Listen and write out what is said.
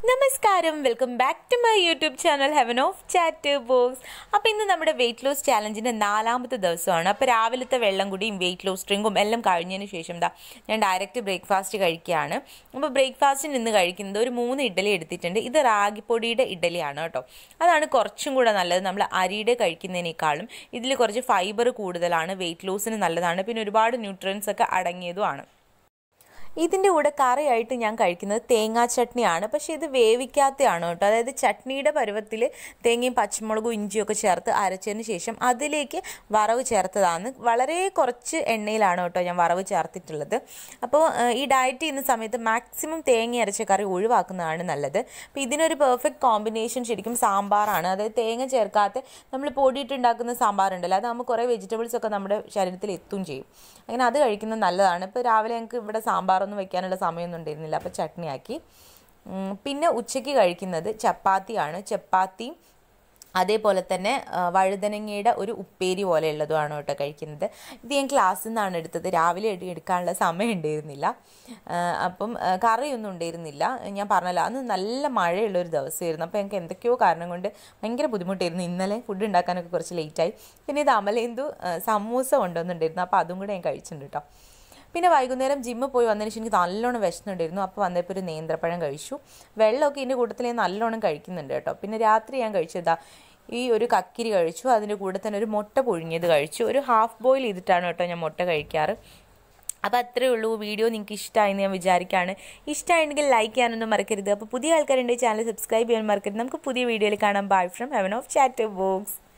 നമസ്കാരം welcome back to my YouTube channel heaven of chat box അപ്പോൾ ഇന്ന് നമ്മുടെ വെയിറ്റ് ലോസ് ചാലഞ്ചിൻ്റെ നാലാമത്തെ ദിവസമാണ് അപ്പോൾ രാവിലത്തെ വെള്ളം കൂടിയും വെയിറ്റ് ലോസ് ഡ്രിങ്കും എല്ലാം കഴിഞ്ഞതിന് ശേഷം ദാ ഞാൻ ഡയറക്റ്റ് ബ്രേക്ക്ഫാസ്റ്റ് കഴിക്കുകയാണ് അപ്പോൾ ബ്രേക്ക്ഫാസ്റ്റിന് ഇന്ന് കഴിക്കുന്നത് ഒരു മൂന്ന് ഇഡ്ഡലി എടുത്തിട്ടുണ്ട് ഇത് റാഗിപ്പൊടിയുടെ ഇഡ്ഡലിയാണ് കേട്ടോ അതാണ് കുറച്ചും കൂടെ നല്ലത് നമ്മൾ അരിയുടെ കഴിക്കുന്നതിനേക്കാളും ഇതിൽ കുറച്ച് ഫൈബർ കൂടുതലാണ് വെയിറ്റ് ലോസിന് നല്ലതാണ് പിന്നെ ഒരുപാട് ന്യൂട്രിയൻസ് ഒക്കെ അടങ്ങിയതുമാണ് ഇതിൻ്റെ കൂടെ കറിയായിട്ട് ഞാൻ കഴിക്കുന്നത് തേങ്ങാ ചട്നിയാണ് പക്ഷേ ഇത് വേവിക്കാത്തതാണ് കേട്ടോ അതായത് ചട്നിയുടെ പരുവത്തിൽ തേങ്ങയും പച്ചമുളകും ഇഞ്ചിയൊക്കെ ചേർത്ത് അരച്ചതിന് ശേഷം അതിലേക്ക് വറവ് ചേർത്തതാണ് വളരെ കുറച്ച് എണ്ണയിലാണ് കേട്ടോ ഞാൻ വറവ് ചേർത്തിട്ടുള്ളത് അപ്പോൾ ഏഹ്, ഈ ഡയറ്റ് ചെയ്യുന്ന സമയത്ത് മാക്സിമം തേങ്ങ അരച്ച കറി ഒഴിവാക്കുന്നതാണ് നല്ലത് അപ്പോൾ ഇതിനൊരു പെർഫെക്റ്റ് കോമ്പിനേഷൻ ശരിക്കും സാമ്പാറാണ് അതായത് തേങ്ങ ചേർക്കാത്ത നമ്മൾ പൊടിയിട്ടുണ്ടാക്കുന്ന സാമ്പാറുണ്ടല്ലോ അതാകുമ്പോൾ കുറേ വെജിറ്റബിൾസ് ഒക്കെ നമ്മുടെ ശരീരത്തിൽ എത്തും ചെയ്യും അങ്ങനെ അത് കഴിക്കുന്നത് നല്ലതാണ് ഇപ്പോൾ രാവിലെ ഞങ്ങൾക്ക് ഇവിടെ സാമ്പാറൊന്നും വെക്കാനുള്ള സമയമൊന്നും ഉണ്ടായിരുന്നില്ല അപ്പോൾ ചട്നിയാക്കി ഉം, പിന്നെ ഉച്ചയ്ക്ക് കഴിക്കുന്നത് ചപ്പാത്തിയാണ് ചപ്പാത്തിയും അതേപോലെ തന്നെ ആ, വഴുതനങ്ങയുടെ ഒരു ഉപ്പേരി പോലെയുള്ളതുമാണ് കേട്ടോ കഴിക്കുന്നത് ഇത് ഞാൻ ക്ലാസ്സിൽ നിന്നാണ് എടുത്തത് രാവിലെ എടു- എടുക്കാനുള്ള സമയം ഉണ്ടായിരുന്നില്ല ആ, അപ്പം ആ, കറിയൊന്നും ഉണ്ടായിരുന്നില്ല ഞാൻ പറഞ്ഞല്ലോ അന്ന് നല്ല മഴയുള്ള ഒരു ദിവസമായിരുന്നു അപ്പോൾ എനിക്ക് എന്തൊക്കെയോ കാരണം കൊണ്ട് ഭയങ്കര ബുദ്ധിമുട്ടായിരുന്നു ഇന്നലെ ഫുഡ് ഉണ്ടാക്കാനൊക്കെ കുറച്ച് ലേറ്റായി പിന്നെ ഇത് അമലേന്ദു ആ, സമൂസ കൊണ്ടുവന്നിട്ടുണ്ടായിരുന്നു അപ്പോൾ അതും കൂടെ ഞാൻ കഴിച്ചിട്ടുണ്ട് കേട്ടോ പിന്നെ വൈകുന്നേരം ജിമ്മിൽ പോയി വന്നതിന് ശേഷം എനിക്ക് നല്ലോണം വിശന്നുണ്ടായിരുന്നു അപ്പോൾ വന്നപ്പോൾ ഒരു നേന്ത്രപ്പഴം കഴിച്ചു വെള്ളമൊക്കെ ഇതിൻ്റെ കൂട്ടത്തിൽ ഞാൻ നല്ലോണം കഴിക്കുന്നുണ്ട് കേട്ടോ പിന്നെ രാത്രി ഞാൻ കഴിച്ചതാ ഈ ഒരു കക്കിരി കഴിച്ചു അതിൻ്റെ കൂടെ തന്നെ ഒരു മുട്ട പുഴുങ്ങിയത് കഴിച്ചു ഒരു ഹാഫ് ബോയിൽ ചെയ്തിട്ടാണ് കേട്ടോ ഞാൻ മുട്ട കഴിക്കാറ് അപ്പോൾ അത്രേ ഉള്ളൂ വീഡിയോ നിങ്ങൾക്ക് ഇഷ്ടമായെന്ന് ഞാൻ വിചാരിക്കുകയാണ് ഇഷ്ടമായിട്ടുണ്ടെങ്കിൽ ലൈക്ക് ചെയ്യാനൊന്നും മറക്കരുത് അപ്പോൾ പുതിയ ആൾക്കാരുണ്ടെങ്കിൽ ചാനൽ സബ്സ്ക്രൈബ് ചെയ്യാൻ മറക്കരുത് നമുക്ക് പുതിയ വീഡിയോയിൽ കാണാം bye from heaven of chat box